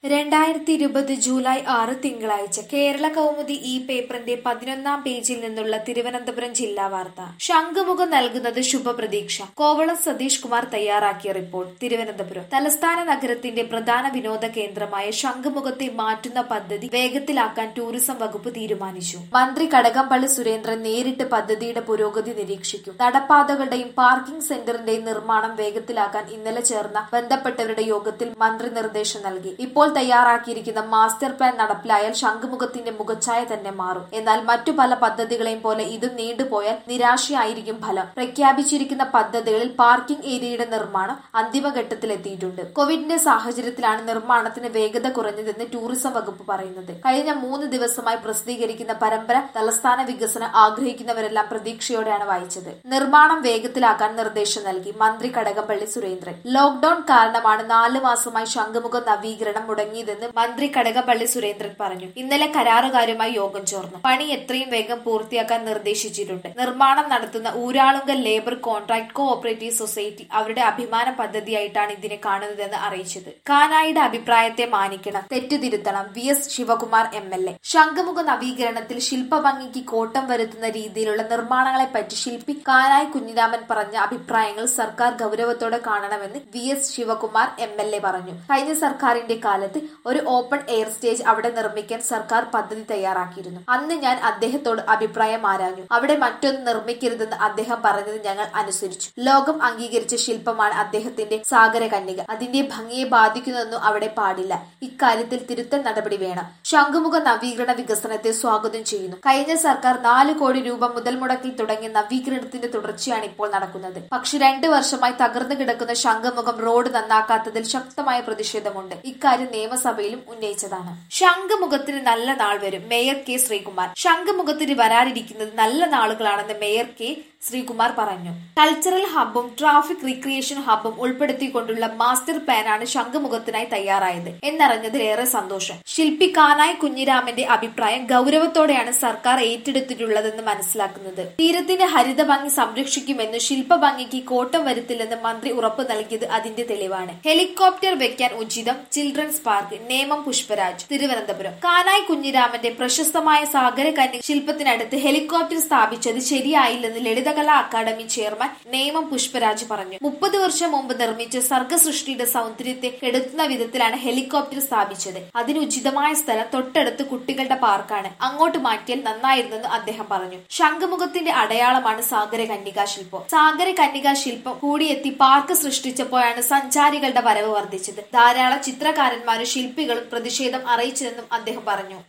രണ്ടായിരത്തി ഇരുപത് ജൂലൈ ആറ് തിങ്കളാഴ്ച കേരള കൗമുദി ഈ പേപ്പറിന്റെ പതിനൊന്നാം പേജിൽ നിന്നുള്ള തിരുവനന്തപുരം ജില്ലാ വാർത്ത ശംഖുമുഖം നൽകുന്നത് ശുഭപ്രതീക്ഷ കോവളം സതീഷ് കുമാർ തയ്യാറാക്കിയ റിപ്പോർട്ട് തിരുവനന്തപുരം തലസ്ഥാന നഗരത്തിന്റെ പ്രധാന വിനോദ കേന്ദ്രമായ ശംഖുമുഖത്തെ മാറ്റുന്ന പദ്ധതി വേഗത്തിലാക്കാൻ ടൂറിസം വകുപ്പ് തീരുമാനിച്ചു മന്ത്രി കടകംപള്ളി സുരേന്ദ്രൻ നേരിട്ട് പദ്ധതിയുടെ പുരോഗതി നിരീക്ഷിക്കും നടപ്പാതകളുടെയും പാർക്കിംഗ് സെന്ററിന്റെയും നിർമ്മാണം വേഗത്തിലാക്കാൻ ഇന്നലെ ചേർന്ന ബന്ധപ്പെട്ടവരുടെ യോഗത്തിൽ മന്ത്രി നിർദ്ദേശം നൽകി ഇപ്പോൾ തയ്യാറാക്കിയിരിക്കുന്ന മാസ്റ്റർ പ്ലാൻ നടപ്പിലായാൽ ശംഖുമുഖത്തിന്റെ മുഖച്ഛായ തന്നെ മാറും എന്നാൽ മറ്റു പല പദ്ധതികളെയും പോലെ ഇതും നീണ്ടുപോയാൽ നിരാശയായിരിക്കും ഫലം പ്രഖ്യാപിച്ചിരിക്കുന്ന പദ്ധതികളിൽ പാർക്കിംഗ് ഏരിയയുടെ നിർമ്മാണം അന്തിമഘട്ടത്തിലെത്തിയിട്ടുണ്ട് കോവിഡിന്റെ സാഹചര്യത്തിലാണ് നിർമ്മാണത്തിന് വേഗത കുറഞ്ഞതെന്ന് ടൂറിസം വകുപ്പ് പറയുന്നത് കഴിഞ്ഞ മൂന്ന് ദിവസമായി പ്രസിദ്ധീകരിക്കുന്ന പരമ്പര തലസ്ഥാന വികസനം ആഗ്രഹിക്കുന്നവരെല്ലാം പ്രതീക്ഷയോടെയാണ് വായിച്ചത് നിർമ്മാണം വേഗത്തിലാക്കാൻ നിർദ്ദേശം നൽകി മന്ത്രി കടകംപള്ളി സുരേന്ദ്രൻ ലോക്ഡൌൺ കാരണമാണ് നാല് മാസമായി ശംഖുമുഖ നവീകരണം മുടങ്ങിയതെന്ന് മന്ത്രി കടകംപള്ളി സുരേന്ദ്രൻ പറഞ്ഞു ഇന്നലെ കരാറുകാരുമായി യോഗം ചേർന്നു പണി എത്രയും വേഗം പൂർത്തിയാക്കാൻ നിർദ്ദേശിച്ചിട്ടുണ്ട് നിർമ്മാണം നടത്തുന്ന Uralungal labour contract cooperative society അവരുടെ അഭിമാന പദ്ധതിയായിട്ടാണ് ഇതിനെ കാണുന്നതെന്ന് അറിയിച്ചത് കാനായിയുടെ അഭിപ്രായത്തെ മാനിക്കണം തെറ്റുതിരുത്തണം V S Sivakumar M L A Shankhumukha നവീകരണത്തിൽ ശില്പഭംഗിക്ക് കോട്ടം വരുത്തുന്ന രീതിയിലുള്ള നിർമ്മാണങ്ങളെ പറ്റി ശില്പി കാനായി കുഞ്ഞിരാമൻ പറഞ്ഞ അഭിപ്രായങ്ങൾ സർക്കാർ ഗൗരവത്തോടെ കാണണമെന്ന് V S Sivakumar M L A പറഞ്ഞു കഴിഞ്ഞ സർക്കാരിന്റെ കാലത്ത് ഒരു ഓപ്പൺ എയർ സ്റ്റേജ് അവിടെ നിർമ്മിക്കാൻ സർക്കാർ പദ്ധതി തയ്യാറാക്കിയിരുന്നു അന്ന് ഞാൻ അദ്ദേഹത്തോട് അഭിപ്രായം ആരാഞ്ഞു അവിടെ മറ്റൊന്ന് നിർമ്മിക്കരുതെന്ന് അദ്ദേഹം പറഞ്ഞത് ഞങ്ങൾ അനുസരിച്ചു ലോകം അംഗീകരിച്ച ശില്പമാണ് അദ്ദേഹത്തിന്റെ സാഗര കന്യക അതിന്റെ ഭംഗിയെ ബാധിക്കുന്നതൊന്നും അവിടെ പാടില്ല ഇക്കാര്യത്തിൽ തിരുത്തൽ നടപടി വേണം ശംഖുമുഖ നവീകരണ വികസനത്തെ സ്വാഗതം ചെയ്യുന്നു കഴിഞ്ഞ സർക്കാർ നാല് കോടി രൂപ മുതൽ മുടക്കിൽ തുടങ്ങിയ നവീകരണത്തിന്റെ തുടർച്ചയാണ് ഇപ്പോൾ നടക്കുന്നത് പക്ഷെ രണ്ടു വർഷമായി തകർന്നു കിടക്കുന്ന ശംഖുമുഖം റോഡ് നന്നാക്കാത്തതിൽ ശക്തമായ പ്രതിഷേധമുണ്ട് ഇക്കാര്യം നിയമസഭയിലും ഉന്നയിച്ചതാണ് ശംഖുമുഖത്തിന് നല്ല നാൾ വരും മേയർ കെ ശ്രീകുമാർ ശംഖുമുഖത്തിന് വരാനിരിക്കുന്നത് നല്ല നാളുകളാണെന്ന് മേയർ കെ ശ്രീകുമാർ പറഞ്ഞു കൾച്ചറൽ ഹബ്ബും ട്രാഫിക് റീക്രിയേഷൻ ഹബ്ബും ഉൾപ്പെടുത്തിക്കൊണ്ടുള്ള മാസ്റ്റർ പ്ലാനാണ് ശംഖുമുഖത്തിനായി തയ്യാറായത് എന്നറിഞ്ഞതിലേറെ സന്തോഷം ശില്പി കാനായി കുഞ്ഞിരാമന്റെ അഭിപ്രായം ഗൗരവത്തോടെയാണ് സർക്കാർ ഏറ്റെടുത്തിട്ടുള്ളതെന്ന് മനസ്സിലാക്കുന്നത് തീരത്തിന്റെ ഹരിത ഭംഗി സംരക്ഷിക്കുമെന്ന് ശില്പഭംഗിക്ക് കോട്ടം വരുത്തില്ലെന്ന് മന്ത്രി ഉറപ്പു നൽകിയത് അതിന്റെ തെളിവാണ് ഹെലികോപ്റ്റർ വെക്കാൻ ഉചിതം ചിൽഡ്രൻസ് പാർക്ക് നേമം പുഷ്പരാജ് തിരുവനന്തപുരം കാനായി കുഞ്ഞിരാമന്റെ പ്രശസ്തമായ സാഗര കന്യ ശില്പത്തിനടുത്ത് ഹെലികോപ്റ്റർ സ്ഥാപിച്ചത് ശരിയായില്ലെന്ന് ലളിതകലാ അക്കാദമി ചെയർമാൻ നേമം പുഷ്പരാജ് പറഞ്ഞു മുപ്പത് വർഷം മുമ്പ് നിർമ്മിച്ച സർഗസൃഷ്ടിയുടെ സൗന്ദര്യത്തെ കെടുത്തുന്ന വിധത്തിലാണ് ഹെലികോപ്റ്റർ സ്ഥാപിച്ചത് അതിന് ഉചിതമായ സ്ഥലം തൊട്ടടുത്ത് കുട്ടികളുടെ പാർക്കാണ് അങ്ങോട്ട് മാറ്റിയാൽ നന്നായിരുന്നെന്ന് അദ്ദേഹം പറഞ്ഞു ശംഖുമുഖത്തിന്റെ അടയാളമാണ് സാഗര കന്യകാ ശില്പം സാഗര കന്യകാ ശില്പം കൂടിയെത്തി പാർക്ക് സൃഷ്ടിച്ചപ്പോഴാണ് സഞ്ചാരികളുടെ വരവ് വർദ്ധിച്ചത് ധാരാളം ചിത്രകാരന്മാരും ശില്പികളും പ്രതിഷേധം അറിയിച്ചതെന്നും അദ്ദേഹം പറഞ്ഞു